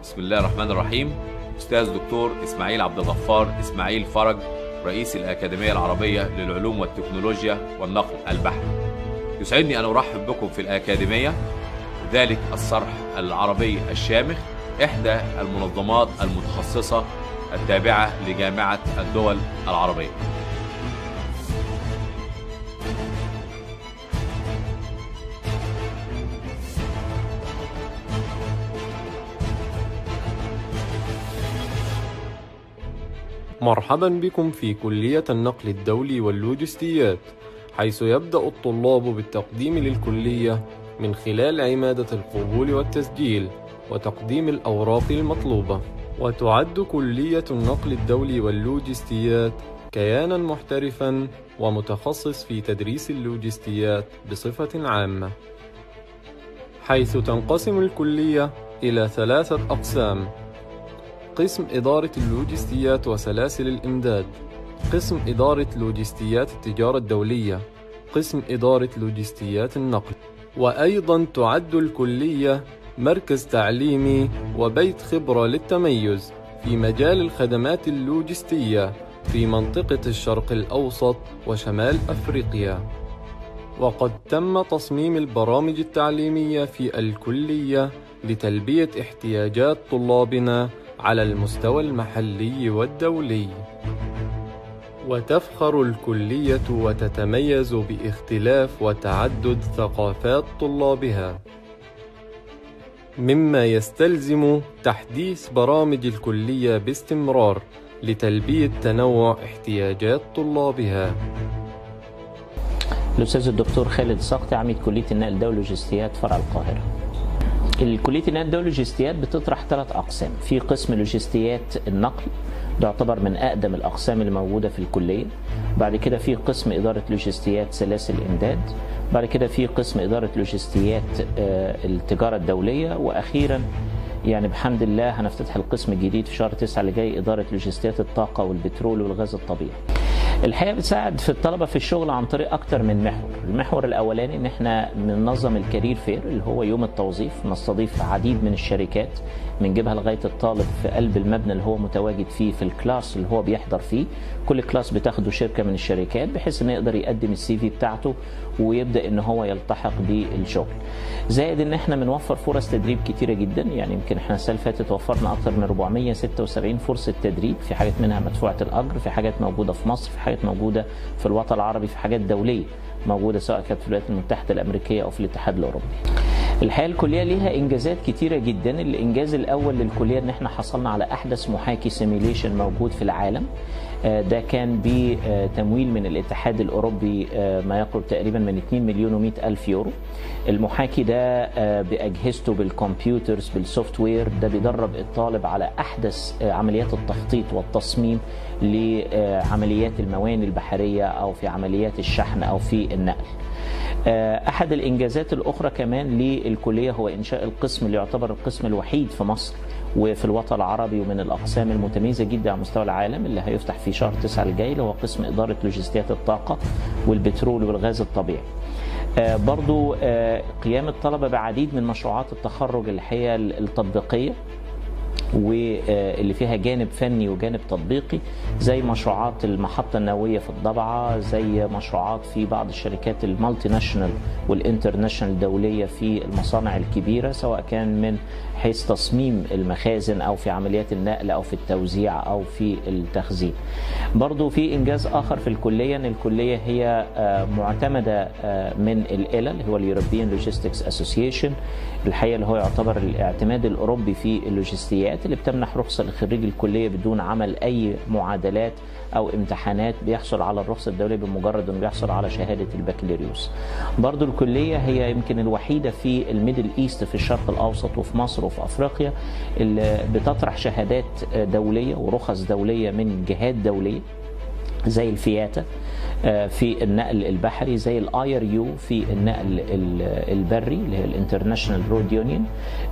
بسم الله الرحمن الرحيم أستاذ دكتور إسماعيل عبد الغفار إسماعيل فرج رئيس الأكاديمية العربية للعلوم والتكنولوجيا والنقل البحري يسعدني أن أرحب بكم في الأكاديمية ذلك الصرح العربي الشامخ إحدى المنظمات المتخصصة التابعة لجامعة الدول العربية مرحبا بكم في كلية النقل الدولي واللوجستيات حيث يبدأ الطلاب بالتقديم للكلية من خلال عمادة القبول والتسجيل وتقديم الأوراق المطلوبة وتعد كلية النقل الدولي واللوجستيات كيانا محترفا ومتخصص في تدريس اللوجستيات بصفة عامة حيث تنقسم الكلية إلى ثلاثة أقسام قسم إدارة اللوجستيات وسلاسل الإمداد قسم إدارة لوجستيات التجارة الدولية قسم إدارة لوجستيات النقل وأيضا تعد الكلية مركز تعليمي وبيت خبرة للتميز في مجال الخدمات اللوجستية في منطقة الشرق الأوسط وشمال أفريقيا وقد تم تصميم البرامج التعليمية في الكلية لتلبية احتياجات طلابنا على المستوى المحلي والدولي وتفخر الكلية وتتميز باختلاف وتعدد ثقافات طلابها مما يستلزم تحديث برامج الكلية باستمرار لتلبية تنوع احتياجات طلابها الأستاذ الدكتور خالد سقطي عميد كلية النقل الدولي واللوجستيات فرع القاهرة الكلية النقل الدولي واللوجستيات بتطرح ثلاث أقسام في قسم لوجستيات النقل ده يعتبر من أقدم الأقسام اللي موجودة في الكلية بعد كده في قسم إدارة لوجستيات سلاسل الإمداد بعد كده في قسم إدارة لوجستيات التجارة الدولية وأخيرا يعني بحمد الله هنفتتح القسم الجديد في شهر 9 اللي جاي إدارة لوجستيات الطاقة والبترول والغاز الطبيعي الحقيقه بتساعد في الطلبه في الشغل عن طريق اكتر من محور المحور الاولاني ان احنا بننظم الكارير فير اللي هو يوم التوظيف نستضيف عديد من الشركات بنجيبها لغايه الطالب في قلب المبنى اللي هو متواجد فيه في الكلاس اللي هو بيحضر فيه كل كلاس بتاخده شركه من الشركات بحيث انه يقدر يقدم السي في بتاعته ويبدا ان هو يلتحق بالشغل زائد ان احنا بنوفر فرص تدريب كتيره جدا يعني يمكن احنا السنه اللي فاتت وفرنا اكثر من 476 فرصه تدريب في حاجات منها مدفوعه الاجر في حاجات موجوده في مصر في حاجات موجوده في الوطن العربي في حاجات دوليه موجوده سواء كانت في الولايات المتحده الامريكيه او في الاتحاد الاوروبي. الحقيقه الكليه ليها انجازات كتيره جدا، الانجاز الاول للكليه ان احنا حصلنا على احدث محاكي سيميليشن موجود في العالم. ده كان بتمويل من الاتحاد الاوروبي ما يقرب تقريبا من 2 مليون و100 الف يورو. المحاكي ده باجهزته بالكمبيوترز بالسوفت وير ده بيدرب الطالب على احدث عمليات التخطيط والتصميم لعمليات المواني البحريه او في عمليات الشحن او في النقل. احد الانجازات الاخرى كمان للكليه هو انشاء القسم اللي يعتبر القسم الوحيد في مصر وفي الوطن العربي ومن الاقسام المتميزه جدا على مستوى العالم اللي هيفتح في شهر 9 الجاي اللي هو قسم اداره لوجستيات الطاقه والبترول والغاز الطبيعي. آه برضو آه قيام الطلبه بعديد من مشروعات التخرج الحقيقه التطبيقيه واللي فيها جانب فني وجانب تطبيقي زي مشروعات المحطة النووية في الضبعة زي مشروعات في بعض الشركات المالتي ناشونال والانترناشونال الدولية في المصانع الكبيرة سواء كان من حيث تصميم المخازن أو في عمليات النقل أو في التوزيع أو في التخزين برضو في إنجاز آخر في الكلية أن الكلية هي معتمدة من الإلا اللي هو اليوروبيان لوجيستكس أسوسيشن الحقيقة اللي هو يعتبر الاعتماد الأوروبي في اللوجستيات اللي بتمنح رخصة لخريج الكلية بدون عمل أي معادلات أو امتحانات بيحصل على الرخصة الدولية بمجرد أنه بيحصل على شهادة البكالوريوس برضو الكلية هي يمكن الوحيدة في الميدل إيست في الشرق الأوسط وفي مصر وفي أفريقيا اللي بتطرح شهادات دولية ورخص دولية من جهات دولية زي الفياتا في النقل البحري زي الاي ار يو في النقل البري اللي هي الانترناشونال رود يونيون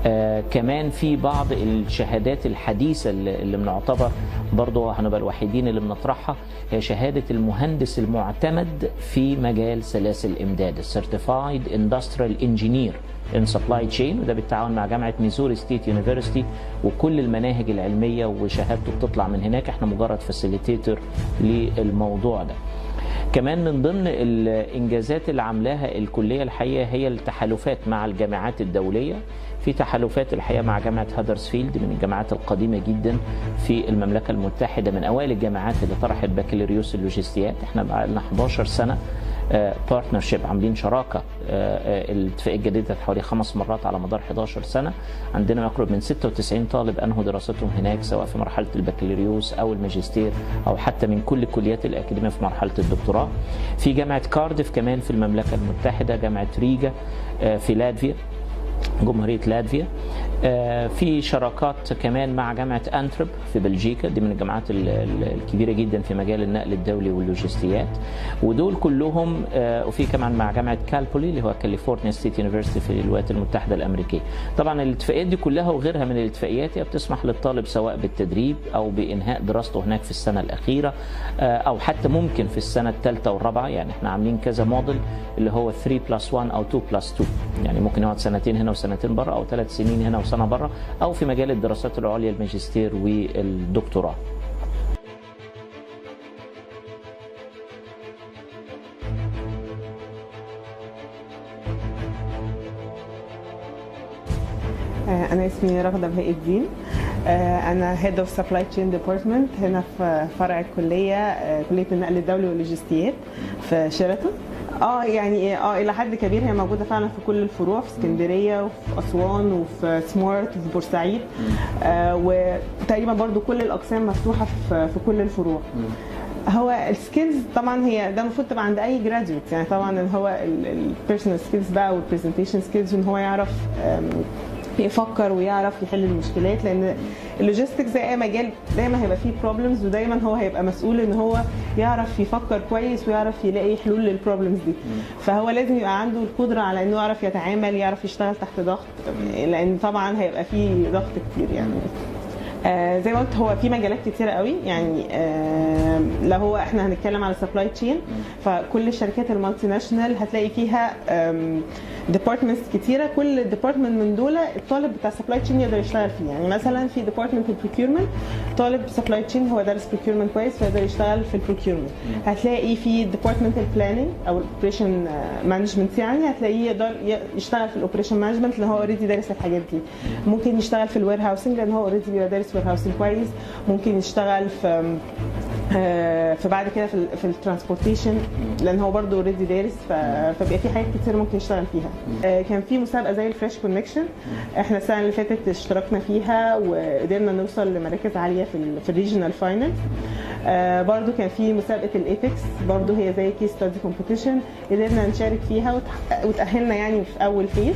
آه كمان في بعض الشهادات الحديثة اللي اللي بنعتبر برضو هنبقى الوحيدين اللي بنطرحها هي شهادة المهندس المعتمد في مجال سلاسل الإمداد Certified Industrial Engineer in Supply Chain وده بالتعاون مع جامعة ميزوري ستيت يونيفرسيتي وكل المناهج العلمية وشهادته بتطلع من هناك احنا مجرد فاسيليتيتور للموضوع ده كمان من ضمن الانجازات اللي عاملاها الكليه الحقيقه هي التحالفات مع الجامعات الدوليه في تحالفات الحقيقه مع جامعه هادرسفيلد من الجامعات القديمه جدا في المملكه المتحده من اوائل الجامعات اللي طرحت بكالوريوس اللوجستيات احنا بقى لنا 11 سنه بارتنرشيب عاملين شراكه الاتفاقيه اتجددت حوالي خمس مرات على مدار 11 سنه عندنا ما يقرب من 96 طالب انهوا دراستهم هناك سواء في مرحله البكالوريوس او الماجستير او حتى من كل الكليات الاكاديميه في مرحله الدكتوراه في جامعه كارديف كمان في المملكه المتحده جامعه ريجا في لاتفيا جمهورية لاتفيا في شراكات كمان مع جامعة أنترب في بلجيكا دي من الجامعات الكبيرة جدا في مجال النقل الدولي واللوجستيات ودول كلهم وفي كمان مع جامعة كالبولي اللي هو كاليفورنيا ستيت يونيفرسيتي في الولايات المتحدة الأمريكية طبعا الاتفاقيات دي كلها وغيرها من الاتفاقيات هي بتسمح للطالب سواء بالتدريب أو بإنهاء دراسته هناك في السنة الأخيرة أو حتى ممكن في السنة الثالثة والرابعة يعني احنا عاملين كذا موديل اللي هو 3 بلس 1 أو 2 بلس 2 يعني ممكن يقعد سنتين هنا وسنتين بره او ثلاث سنين هنا وسنه بره او في مجال الدراسات العليا الماجستير والدكتوراه أنا اسمي رغدة بهاء الدين أنا هيد اوف سبلاي تشين ديبارتمنت هنا في فرع الكلية كلية النقل الدولي واللوجستيات في شيراتون اه يعني اه الى حد كبير هي موجوده فعلا في كل الفروع في اسكندريه وفي اسوان وفي سمارت وفي بورسعيد آه وتقريبا برضو كل الاقسام مفتوحه في, في كل الفروع هو السكيلز طبعا هي ده المفروض تبقى عند اي جراديويت يعني طبعا هو البيرسونال سكيلز بقى والبرزنتيشن سكيلز ان هو يعرف يفكر ويعرف يحل المشكلات لان اللوجيستكس زي اي مجال دايما هيبقى فيه بروبلمز ودايما هو هيبقى مسؤول ان هو يعرف يفكر كويس ويعرف يلاقي حلول للبروبلمز دي فهو لازم يبقى عنده القدره على انه يعرف يتعامل يعرف يشتغل تحت ضغط لان طبعا هيبقى فيه ضغط كتير يعني آه زي ما قلت هو في مجالات كتيره قوي يعني آه لو هو احنا هنتكلم على سبلاي تشين فكل الشركات المالتي ناشونال هتلاقي فيها ديبارتمنتس كتيره كل ديبارتمنت من دول الطالب بتاع سبلاي تشين يقدر يشتغل فيه يعني مثلا في ديبارتمنت البروكيورمنت طالب سبلاي تشين هو دارس بروكيورمنت كويس فيقدر يشتغل في البروكيورمنت هتلاقي في ديبارتمنت البلاننج او الاوبريشن مانجمنت يعني هتلاقيه يقدر يشتغل في الاوبريشن مانجمنت لان هو اوريدي دارس الحاجات دي ممكن يشتغل في الوير هاوسنج لان هو اوريدي بيبقى دارس وير هاوسنج كويس ممكن يشتغل في فبعد كده في, في الترانسبورتيشن لان هو برضه اوريدي دارس فبيبقى في حاجات كتير ممكن يشتغل فيها كان في مسابقه زي الفريش كونكشن احنا السنه اللي فاتت اشتركنا فيها وقدرنا نوصل لمراكز عاليه في ال في الريجنال فاينل برضه كان في مسابقه الايبكس برضه هي زي كيس ستادي كومبيتيشن قدرنا نشارك فيها وتاهلنا يعني في اول فيز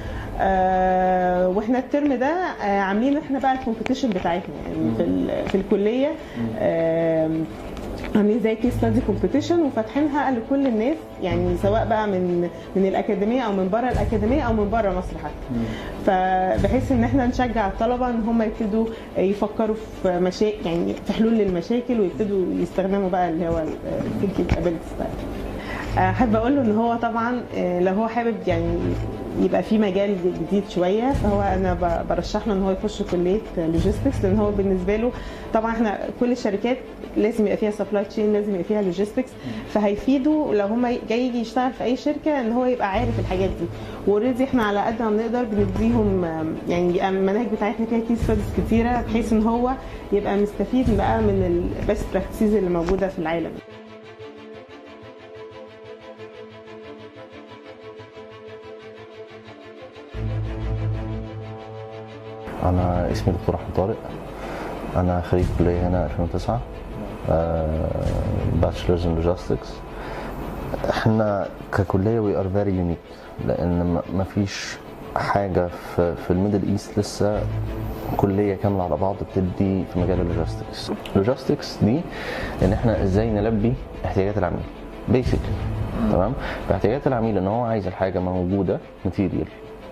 آه واحنا الترم ده آه عاملين احنا بقى الكومبيتيشن بتاعتنا يعني في, في الكليه آه عاملين زي كيس ستادي كومبيتيشن وفاتحينها لكل الناس يعني سواء بقى من من الاكاديميه او من بره الاكاديميه او من بره مصر حتى فبحيث ان احنا نشجع الطلبه ان هم يبتدوا يفكروا في مشاكل يعني في حلول للمشاكل ويبتدوا يستخدموا بقى اللي هو الثينكينج ابيلتيز احب اقول له ان هو طبعا لو هو حابب يعني يبقى في مجال جديد شويه فهو انا برشح له ان هو يخش كليه لوجيستكس لان هو بالنسبه له طبعا احنا كل الشركات لازم يبقى فيها سبلاي تشين لازم يبقى فيها لوجيستكس فهيفيده لو هم جاي يجي يشتغل في اي شركه ان هو يبقى عارف الحاجات دي واوريدي احنا على قد ما بنقدر بنديهم يعني المناهج بتاعتنا فيها كيس ستاديز كتيره بحيث ان هو يبقى مستفيد بقى من البيست براكتسز اللي موجوده في العالم انا اسمي دكتور احمد طارق انا خريج كليه هنا 2009 باتشلرز ان لوجيستكس احنا ككليه وي ار فيري يونيك لان ما فيش حاجه في, في الميدل ايست لسه كليه كامله على بعض بتدي في مجال اللوجيستكس اللوجيستكس دي ان احنا ازاي نلبي احتياجات العميل بيسك تمام فاحتياجات العميل ان هو عايز الحاجه موجوده ماتيريال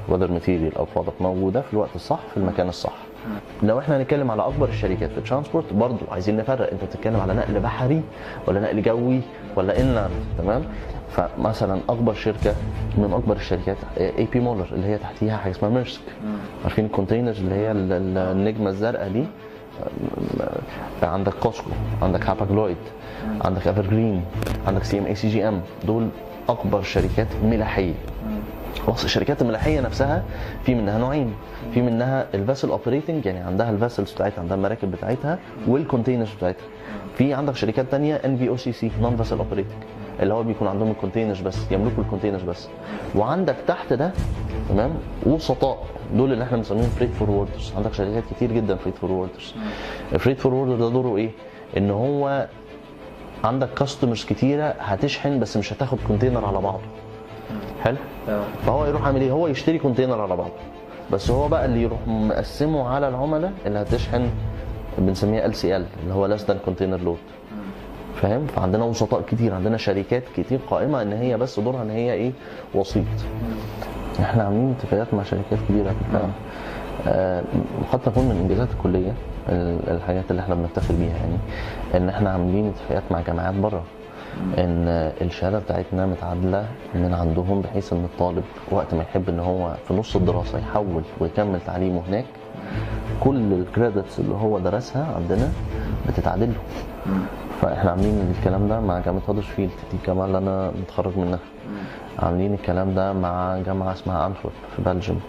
وذر ماتيريال او برودكت موجوده في الوقت الصح في المكان الصح لو احنا هنتكلم على اكبر الشركات في الترانسبورت برضو عايزين نفرق انت بتتكلم على نقل بحري ولا نقل جوي ولا انلاند تمام فمثلا اكبر شركه من اكبر الشركات اي بي مولر اللي هي تحتيها حاجه اسمها ميرسك عارفين الكونتينرز اللي هي ال- ال- النجمه الزرقاء دي عندك كوسكو عندك هاباجلويد عندك ايفرجرين عندك سي ام اي سي جي ام دول اكبر شركات ملاحيه خلاص الشركات الملاحيه نفسها في منها نوعين في منها الفاسل اوبريتنج يعني عندها الفاسلز بتاعتها عندها المراكب بتاعتها والكونتينرز بتاعتها في عندك شركات تانية ان في او سي سي نون فاسل اوبريتنج اللي هو بيكون عندهم الكونتينرز بس يملكوا الكونتينرز بس وعندك تحت ده تمام وسطاء دول اللي احنا بنسميهم فريت فوروردرز عندك شركات كتير جدا فريت فوروردرز الفريت فوروردر ده دوره ايه ان هو عندك كاستمرز كتيره هتشحن بس مش هتاخد كونتينر على بعضه حلو فهو يروح عامل ايه هو يشتري كونتينر على بعضه بس هو بقى اللي يروح مقسمه على العملاء اللي هتشحن بنسميها ال سي ال اللي هو less than container load فاهم فعندنا وسطاء كتير عندنا شركات كتير قائمه ان هي بس دورها ان هي ايه وسيط احنا عاملين اتفاقيات مع شركات كبيره فعلا آه، قد تكون من انجازات الكليه ال- الحاجات اللي احنا بنفتخر بيها يعني ان احنا عاملين اتفاقيات مع جامعات بره ان الشهاده بتاعتنا متعادله من عندهم بحيث ان الطالب وقت ما يحب ان هو في نص الدراسه يحول ويكمل تعليمه هناك كل الكريدتس اللي هو درسها عندنا بتتعادل له فاحنا عاملين الكلام ده مع جامعه هادرسفيلد دي الجامعه اللي انا متخرج منها عاملين الكلام ده مع جامعه اسمها انتورب في بلجيوم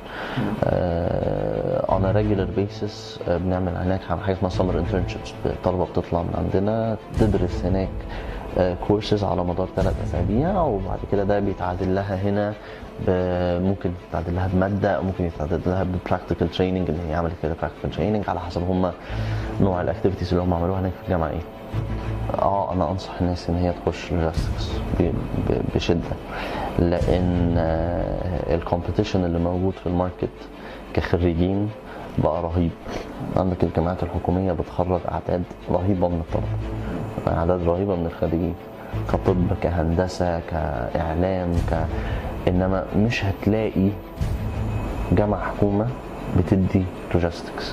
اون ريجولار بيسس بنعمل هناك حاجه اسمها سمر انترنشيبس طلبه بتطلع من عندنا تدرس هناك كورسز على مدار ثلاث اسابيع وبعد كده ده بيتعادل لها هنا ب- ممكن يتعادل لها بماده او ممكن يتعادل لها ببراكتيكال تريننج ان هي عملت كده براكتيكال تريننج على حسب هم نوع الاكتيفيتيز اللي هم عملوها هناك في الجامعه ايه اه انا انصح الناس ان هي تخش لوجيستكس بشده لان الكومبيتيشن اللي موجود في الماركت كخريجين بقى رهيب عندك الجامعات الحكوميه بتخرج اعداد رهيبه من الطلبه اعداد رهيبه من الخريجين كطب كهندسه كاعلام ك انما مش هتلاقي جامعه حكومه بتدي لوجيستكس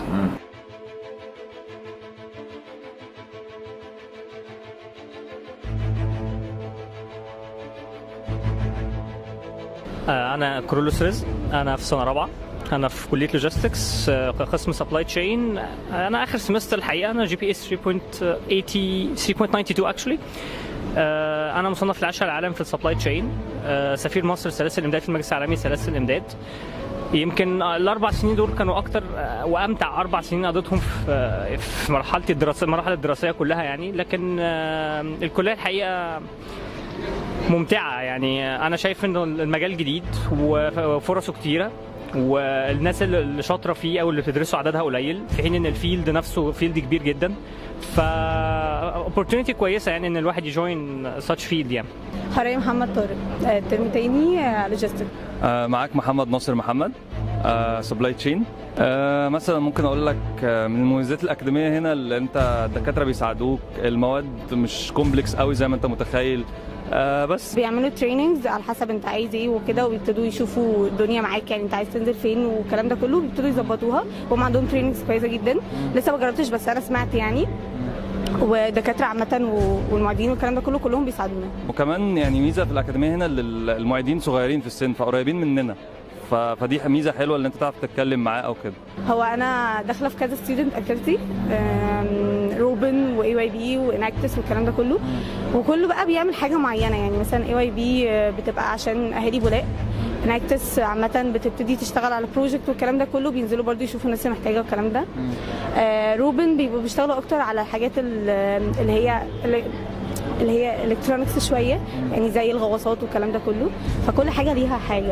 آه، انا كرولوس رزق انا في سنه رابعه انا في كليه لوجيستكس آه، قسم سبلاي تشين انا اخر سمستر الحقيقه انا جي بي اس 3.80 3.92 اكشلي انا مصنف العاشر العالم في السبلاي تشين سفير مصر سلاسل الامداد في المجلس العالمي سلاسل الامداد يمكن الاربع سنين دول كانوا اكتر آه، وامتع اربع سنين قضيتهم في آه، في مرحله الدراسه المراحل الدراسيه كلها يعني لكن آه، الكليه الحقيقه ممتعة يعني أنا شايف إنه المجال جديد وفرصه كتيرة والناس اللي شاطرة فيه أو اللي بتدرسه عددها قليل في حين إن الفيلد نفسه فيلد كبير جدا ف opportunity كويسة يعني إن الواحد يجوين such field يعني حرية محمد طارق آه، ترم تاني لوجيستيك آه، معاك محمد ناصر محمد سبلاي تشين مثلا ممكن اقول لك آه، من المميزات الاكاديميه هنا اللي انت الدكاتره بيساعدوك المواد مش كومبلكس قوي زي ما انت متخيل آه، بس بيعملوا تريننجز على حسب انت عايز ايه وكده وبيبتدوا يشوفوا الدنيا معاك يعني انت عايز تنزل فين والكلام ده كله بيبتدوا يظبطوها وهم عندهم تريننجز كويسه جدا لسه ما جربتش بس انا سمعت يعني ودكاتره عامه و- والمعيدين والكلام ده كله كلهم بيساعدونا وكمان يعني ميزه في الاكاديميه هنا اللي المعيدين صغيرين في السن فقريبين مننا ف- فدي ميزه حلوه ان انت تعرف تتكلم معاه او كده هو انا داخله في كذا ستودنت اكتيفيتي روبن واي واي بي واناكتس والكلام ده كله وكله بقى بيعمل حاجه معينه يعني مثلا اي واي بي بتبقى عشان اهالي بولاق اناكتس عامة بتبتدي تشتغل على بروجكت والكلام ده كله بينزلوا برضو يشوفوا الناس اللي محتاجة والكلام ده آه، روبن بيبقوا بيشتغلوا اكتر على الحاجات ال- اللي هي اللي اللي هي الكترونكس شويه يعني زي الغواصات والكلام ده كله فكل حاجه ليها حاجه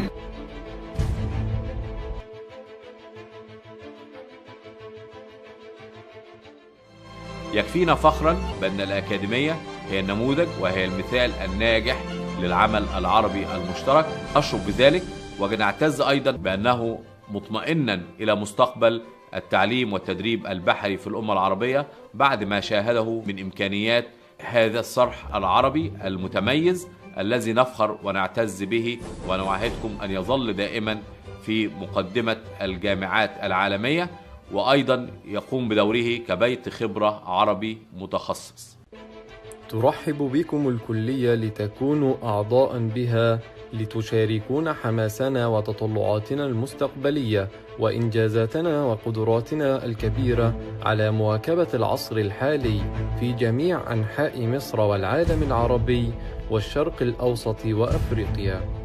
يكفينا فخرا بأن الأكاديمية هي النموذج وهي المثال الناجح للعمل العربي المشترك أشرف بذلك ونعتز أيضا بأنه مطمئنا إلى مستقبل التعليم والتدريب البحري في الأمة العربية بعد ما شاهده من إمكانيات هذا الصرح العربي المتميز الذي نفخر ونعتز به ونوعدكم أن يظل دائما في مقدمة الجامعات العالمية وأيضا يقوم بدوره كبيت خبرة عربي متخصص ترحب بكم الكلية لتكونوا أعضاء بها لتشاركون حماسنا وتطلعاتنا المستقبلية وإنجازاتنا وقدراتنا الكبيرة على مواكبة العصر الحالي في جميع أنحاء مصر والعالم العربي والشرق الأوسط وأفريقيا